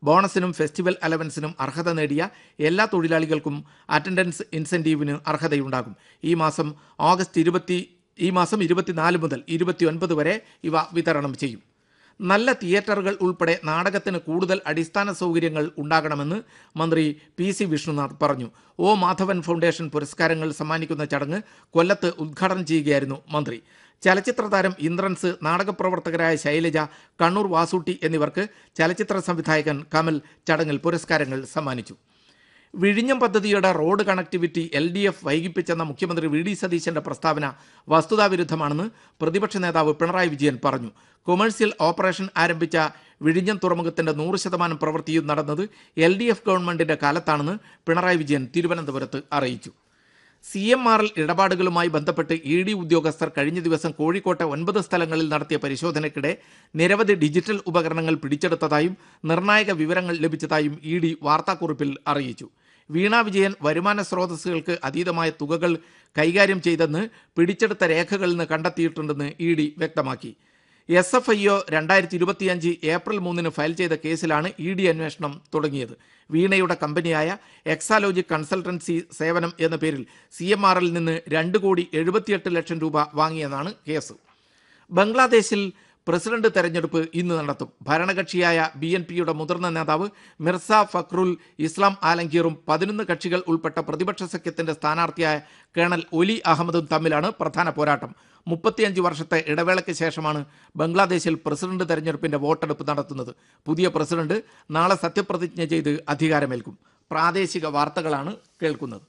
ബോണസിനും festival അലവൻസിനും അർഹത നേടിയ എല്ലാ തൊഴിലാളികൾക്കും അറ്റൻഡൻസ് ഇൻസെന്റീവിന് അർഹതയുണ്ടാകും ഈ മാസം ഓഗസ്റ്റ് ഇരുപത്തി ഈ മാസം ഇരുപത്തിനാല് മുതൽ ഇരുപത്തിയൊൻപത് വരെ ഇവ വിതരണം ചെയ്യും നല്ല തിയേറ്ററുകൾ ഉൾപ്പെടെ നാടകത്തിന് കൂടുതൽ അടിസ്ഥാന സൗകര്യങ്ങൾ ഉണ്ടാകണമെന്ന് മന്ത്രി പി സി വിഷ്ണുനാഥ് പറഞ്ഞു ഒ മാധവൻ ഫൗണ്ടേഷൻ പുരസ്കാരങ്ങൾ സമ്മാനിക്കുന്ന ചടങ്ങ് കൊല്ലത്ത് ഉദ്ഘാടനം ചെയ്യുകയായിരുന്നു മന്ത്രി ചലച്ചിത്ര താരം ഇന്ദ്രൻസ് നാടകപ്രവർത്തകരായ ശൈലജ കണ്ണൂർ വാസൂട്ടി എന്നിവർക്ക് ചലച്ചിത്ര സംവിധായകൻ കമൽ ചടങ്ങിൽ പുരസ്കാരങ്ങൾ സമ്മാനിച്ചു വിഴിഞ്ഞം പദ്ധതിയുടെ road connectivity L D F വൈകിപ്പിച്ചെന്ന മുഖ്യമന്ത്രി വി ഡി സതീശന്റെ പ്രസ്താവന വസ്തുതാവിരുദ്ധമാണെന്ന് പ്രതിപക്ഷ നേതാവ് പിണറായി വിജയൻ പറഞ്ഞു കൊമേഴ്സ്യൽ ഓപ്പറേഷൻ ആരംഭിച്ച വിഴിഞ്ഞം തുറമുഖത്തിന്റെ നൂറ് ശതമാനം പ്രവൃത്തിയും നടന്നത് എൽ ഡി എഫ് ഗവൺമെന്റിന്റെ കാലത്താണെന്ന് പിണറായി വിജയൻ തിരുവനന്തപുരത്ത് അറിയിച്ചു സി എം ആർ എൽ ഇടപാടുകളുമായി ബന്ധപ്പെട്ട് ഇ ഡി ഉദ്യോഗസ്ഥർ കഴിഞ്ഞ ദിവസം കോഴിക്കോട്ടെ ഒൻപത് സ്ഥലങ്ങളിൽ നടത്തിയ പരിശോധനയ്ക്കിടെ നിരവധി ഡിജിറ്റൽ ഉപകരണങ്ങൾ പിടിച്ചെടുത്തതായും നിർണായക വിവരങ്ങൾ ലഭിച്ചതായും ഇ ഡി വാർത്താക്കുറിപ്പിൽ അറിയിച്ചു വീണ വിജയൻ വരുമാന സ്രോതസ്സുകൾക്ക് അതീതമായ തുകകൾ കൈകാര്യം ചെയ്തെന്ന് പിടിച്ചെടുത്ത രേഖകളിൽ നിന്ന് കണ്ടെത്തിയിട്ടുണ്ടെന്ന് ഇ ഡി വ്യക്തമാക്കി എസ് എഫ് ഐ ഒ രണ്ടായിരത്തി ഇരുപത്തിയഞ്ച് ഏപ്രിൽ മൂന്നിന് ഫയൽ ചെയ്ത കേസിലാണ് ഇ ഡി അന്വേഷണം തുടങ്ങിയത് വീണയുടെ കമ്പനിയായ എക്സാലോജി കൺസൾട്ടൻസി സേവനം എന്ന പേരിൽ സി എം ആറിൽ നിന്ന് രണ്ട് കോടി എഴുപത്തിയെട്ട് ലക്ഷം രൂപ വാങ്ങിയെന്നാണ് കേസ് ബംഗ്ലാദേശിൽ പ്രസിഡന്റ് തെരഞ്ഞെടുപ്പ് ഇന്ന് നടത്തും ഭരണകക്ഷിയായ ബി എൻ പിയുടെ മുതിർന്ന നേതാവ് മിർസ ഫക്രുൽ ഇസ്ലാം ആലങ്കീറും പതിനൊന്ന് കക്ഷികൾ ഉൾപ്പെട്ട പ്രതിപക്ഷ സഖ്യത്തിന്റെ സ്ഥാനാർത്ഥിയായ കേണൽ ഒലി അഹമ്മദും തമ്മിലാണ് പ്രധാന പോരാട്ടം മുപ്പത്തിയഞ്ച് വർഷത്തെ ഇടവേളയ്ക്ക് ശേഷമാണ് ബംഗ്ലാദേശിൽ പ്രസിഡന്റ് തെരഞ്ഞെടുപ്പിന്റെ വോട്ടെടുപ്പ് നടത്തുന്നത് പുതിയ പ്രസിഡന്റ് നാളെ സത്യപ്രതിജ്ഞ ചെയ്ത് അധികാരമേൽക്കും പ്രാദേശിക വാർത്തകളാണ് കേൾക്കുന്നത്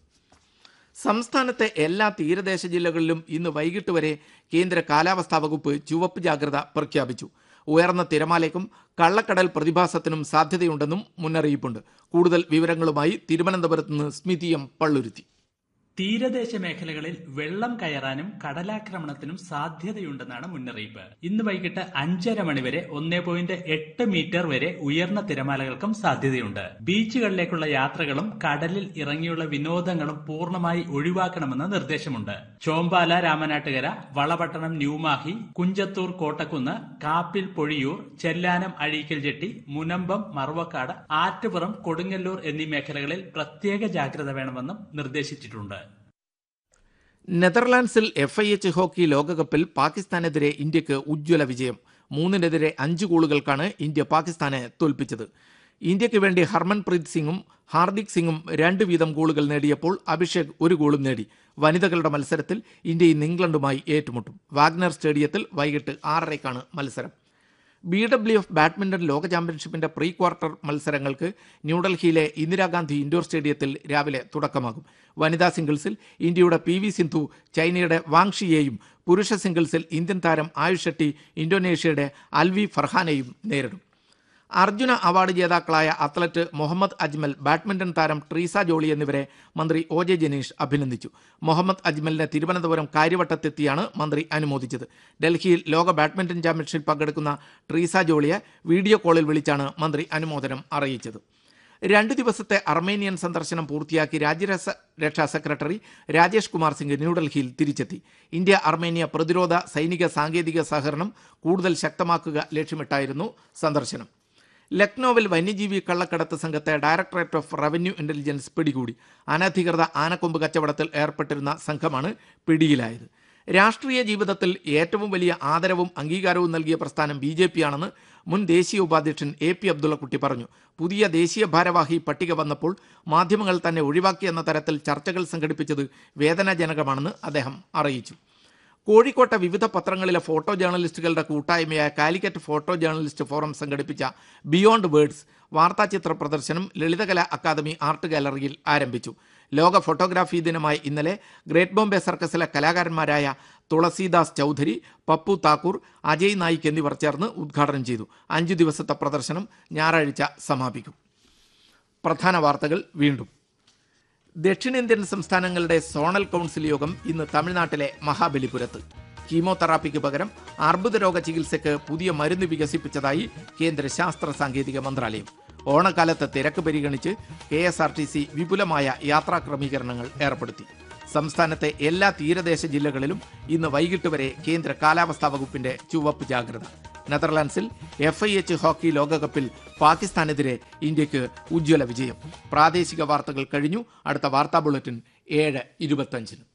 സംസ്ഥാനത്തെ എല്ലാ തീരദേശ ജില്ലകളിലും ഇന്ന് വൈകിട്ട് വരെ കേന്ദ്ര കാലാവസ്ഥാ വകുപ്പ് ചുവപ്പ് ജാഗ്രത പ്രഖ്യാപിച്ചു ഉയർന്ന തിരമാലയ്ക്കും കള്ളക്കടൽ പ്രതിഭാസത്തിനും സാധ്യതയുണ്ടെന്നും മുന്നറിയിപ്പുണ്ട് കൂടുതൽ വിവരങ്ങളുമായി തിരുവനന്തപുരത്ത് നിന്ന് സ്മിതി എം പള്ളുരുത്തി തീരദേശ മേഖലകളിൽ വെള്ളം കയറാനും കടലാക്രമണത്തിനും സാധ്യതയുണ്ടെന്നാണ് മുന്നറിയിപ്പ് ഇന്ന് വൈകിട്ട് അഞ്ചര മണിവരെ ഒന്നേ പോയിന്റ് എട്ട് മീറ്റർ വരെ ഉയർന്ന തിരമാലകൾക്കും സാധ്യതയുണ്ട് ബീച്ചുകളിലേക്കുള്ള യാത്രകളും കടലിൽ ഇറങ്ങിയുള്ള വിനോദങ്ങളും പൂർണ്ണമായി ഒഴിവാക്കണമെന്ന് നിർദ്ദേശമുണ്ട് ചോമ്പാല രാമനാട്ടുകര വളപട്ടണം ന്യൂമാഹി കുഞ്ചത്തൂർ കോട്ടക്കുന്ന് കാപ്പിൽ പൊഴിയൂർ ചെല്ലാനം അഴീക്കൽ ജെട്ടി മുനമ്പം മറുവക്കാട് ആറ്റുപുറം കൊടുങ്ങല്ലൂർ എന്നീ മേഖലകളിൽ പ്രത്യേക ജാഗ്രത വേണമെന്നും നിർദ്ദേശിച്ചിട്ടുണ്ട് നെതർലാൻഡ്സിൽ എഫ് ഐ എച്ച് ഹോക്കി ലോകകപ്പിൽ പാകിസ്ഥാനെതിരെ ഇന്ത്യക്ക് ഉജ്ജ്വല വിജയം മൂന്നിനെതിരെ അഞ്ച് ഗോളുകൾക്കാണ് ഇന്ത്യ പാകിസ്ഥാനെ തോൽപ്പിച്ചത് ഇന്ത്യക്ക് വേണ്ടി ഹർമൻപ്രീത് സിംഗും ഹാർദിക് സിംഗും രണ്ട് വീതം ഗോളുകൾ നേടിയപ്പോൾ അഭിഷേക് ഒരു ഗോളും നേടി വനിതകളുടെ മത്സരത്തിൽ ഇന്ത്യ ഇന്ന് ഇംഗ്ലണ്ടുമായി ഏറ്റുമുട്ടും വാഗ്നർ സ്റ്റേഡിയത്തിൽ വൈകിട്ട് ആറരയ്ക്കാണ് മത്സരം ബി ഡബ്ല്യു എഫ് ബാഡ്മിന്റൺ ലോക ചാമ്പ്യൻഷിപ്പിന്റെ പ്രീ ക്വാർട്ടർ മത്സരങ്ങൾക്ക് ന്യൂഡൽഹിയിലെ ഇന്ദിരാഗാന്ധി ഇൻഡോർ സ്റ്റേഡിയത്തിൽ രാവിലെ തുടക്കമാകും വനിതാ സിംഗിൾസിൽ ഇന്ത്യയുടെ പി വി സിന്ധു ചൈനയുടെ വാങ് ഷിയെയും പുരുഷ സിംഗിൾസിൽ ഇന്ത്യൻ താരം ആയുഷ് ഷെട്ടി ഇന്തോനേഷ്യയുടെ അൽവി ഫർഹാനെയും നേരിടും അർജുന അവാർഡ് ജേതാക്കളായ അത്ലറ്റ് മുഹമ്മദ് അജ്മൽ ബാഡ്മിന്റൺ താരം ട്രീസ ജോളി എന്നിവരെ മന്ത്രി ഒ ജെ ജനീഷ് അഭിനന്ദിച്ചു മുഹമ്മദ് അജ്മലിനെ തിരുവനന്തപുരം കാര്യവട്ടത്തെത്തിയാണ് മന്ത്രി അനുമോദിച്ചത് ഡൽഹിയിൽ ലോക ബാഡ്മിന്റൺ ചാമ്പ്യൻഷിപ്പിൽ പങ്കെടുക്കുന്ന ട്രീസ ജോളിയെ വീഡിയോ കോളിൽ വിളിച്ചാണ് മന്ത്രി അനുമോദനം അറിയിച്ചത് രണ്ട് ദിവസത്തെ അർമേനിയൻ സന്ദർശനം പൂർത്തിയാക്കി രാജ്യരക്ഷ രക്ഷാ സെക്രട്ടറി രാജേഷ് കുമാർ സിംഗ് ന്യൂഡൽഹിയിൽ തിരിച്ചെത്തി ഇന്ത്യ അർമേനിയ പ്രതിരോധ സൈനിക സാങ്കേതിക സഹകരണം കൂടുതൽ ശക്തമാക്കുക ലക്ഷ്യമിട്ടായിരുന്നു സന്ദർശനം ലക്നൌവിൽ വന്യജീവി കള്ളക്കടത്ത് സംഘത്തെ ഡയറക്ടറേറ്റ് ഓഫ് റവന്യൂ ഇന്റലിജൻസ് പിടികൂടി അനധികൃത ആനക്കൊമ്പ് കച്ചവടത്തിൽ ഏർപ്പെട്ടിരുന്ന സംഘമാണ് പിടിയിലായത് രാഷ്ട്രീയ ജീവിതത്തിൽ ഏറ്റവും വലിയ ആദരവും അംഗീകാരവും നൽകിയ പ്രസ്ഥാനം ബി ജെ പി ആണെന്ന് മുൻ ദേശീയ ഉപാധ്യക്ഷൻ എ പി അബ്ദുള്ളക്കുട്ടി പറഞ്ഞു പുതിയ ദേശീയ ഭാരവാഹി പട്ടിക വന്നപ്പോൾ മാധ്യമങ്ങൾ തന്നെ ഒഴിവാക്കിയെന്ന തരത്തിൽ ചർച്ചകൾ സംഘടിപ്പിച്ചത് വേദനാജനകമാണെന്ന് അദ്ദേഹം അറിയിച്ചു കോഴിക്കോട്ടെ വിവിധ പത്രങ്ങളിലെ ഫോട്ടോ ജേർണലിസ്റ്റുകളുടെ കൂട്ടായ്മയായ കാലിക്കറ്റ് ഫോട്ടോ ജേർണലിസ്റ്റ് ഫോറം സംഘടിപ്പിച്ച ബിയോണ്ട് വേർഡ്സ് വാർത്താചിത്ര പ്രദർശനം ലളിതകലാ അക്കാദമി ആർട്ട് ഗാലറിയിൽ ആരംഭിച്ചു ലോക ഫോട്ടോഗ്രാഫി ദിനമായ ഇന്നലെ ഗ്രേറ്റ് ബോംബെ സർക്കസിലെ കലാകാരന്മാരായ തുളസീദാസ് ചൗധരി പപ്പു താക്കൂർ അജയ് നായിക് എന്നിവർ ചേർന്ന് ഉദ്ഘാടനം ചെയ്തു അഞ്ചു ദിവസത്തെ പ്രദർശനം ഞായറാഴ്ച സമാപിക്കും പ്രധാന വാർത്തകൾ വീണ്ടും ദക്ഷിണേന്ത്യൻ സംസ്ഥാനങ്ങളുടെ സോണൽ കൗൺസിൽ യോഗം ഇന്ന് തമിഴ്നാട്ടിലെ മഹാബലിപുരത്ത് കീമോതെറാപ്പിക്ക് പകരം അർബുദ രോഗ ചികിത്സയ്ക്ക് പുതിയ മരുന്ന് വികസിപ്പിച്ചതായി കേന്ദ്ര ശാസ്ത്ര സാങ്കേതിക മന്ത്രാലയം ഓണക്കാലത്ത് തിരക്ക് പരിഗണിച്ച് K S R T C വിപുലമായ യാത്രാ ക്രമീകരണങ്ങൾ ഏർപ്പെടുത്തി സംസ്ഥാനത്തെ എല്ലാ തീരദേശ ജില്ലകളിലും ഇന്ന് വൈകിട്ട് വരെ കേന്ദ്ര കാലാവസ്ഥാ വകുപ്പിന്റെ ചുവപ്പ് ജാഗ്രത നെതർലാൻഡ്സിൽ എഫ് ഐ എച്ച് ഹോക്കി ലോകകപ്പിൽ പാകിസ്ഥാനെതിരെ ഇന്ത്യക്ക് ഉജ്ജ്വല വിജയം പ്രാദേശിക വാർത്തകൾ കഴിഞ്ഞു അടുത്ത വാർത്താ ബുള്ളറ്റിൻ ഏഴ് ഇരുപത്തഞ്ചിന്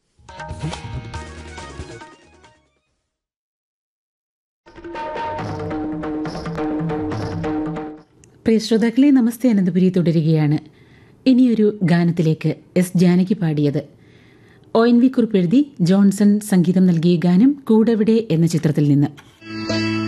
പ്രിയ ശ്രോതാക്കളെ നമസ്തേ അനന്തപുരി തുടരുകയാണ് ഇനിയൊരു ഗാനത്തിലേക്ക് എസ് ജാനകി പാടിയത് ഒ എൻ വി കുറിപ്പ് എഴുതി ജോൺസൺ സംഗീതം നൽകിയ ഗാനം കൂടെവിടെ എന്ന ചിത്രത്തിൽ നിന്ന്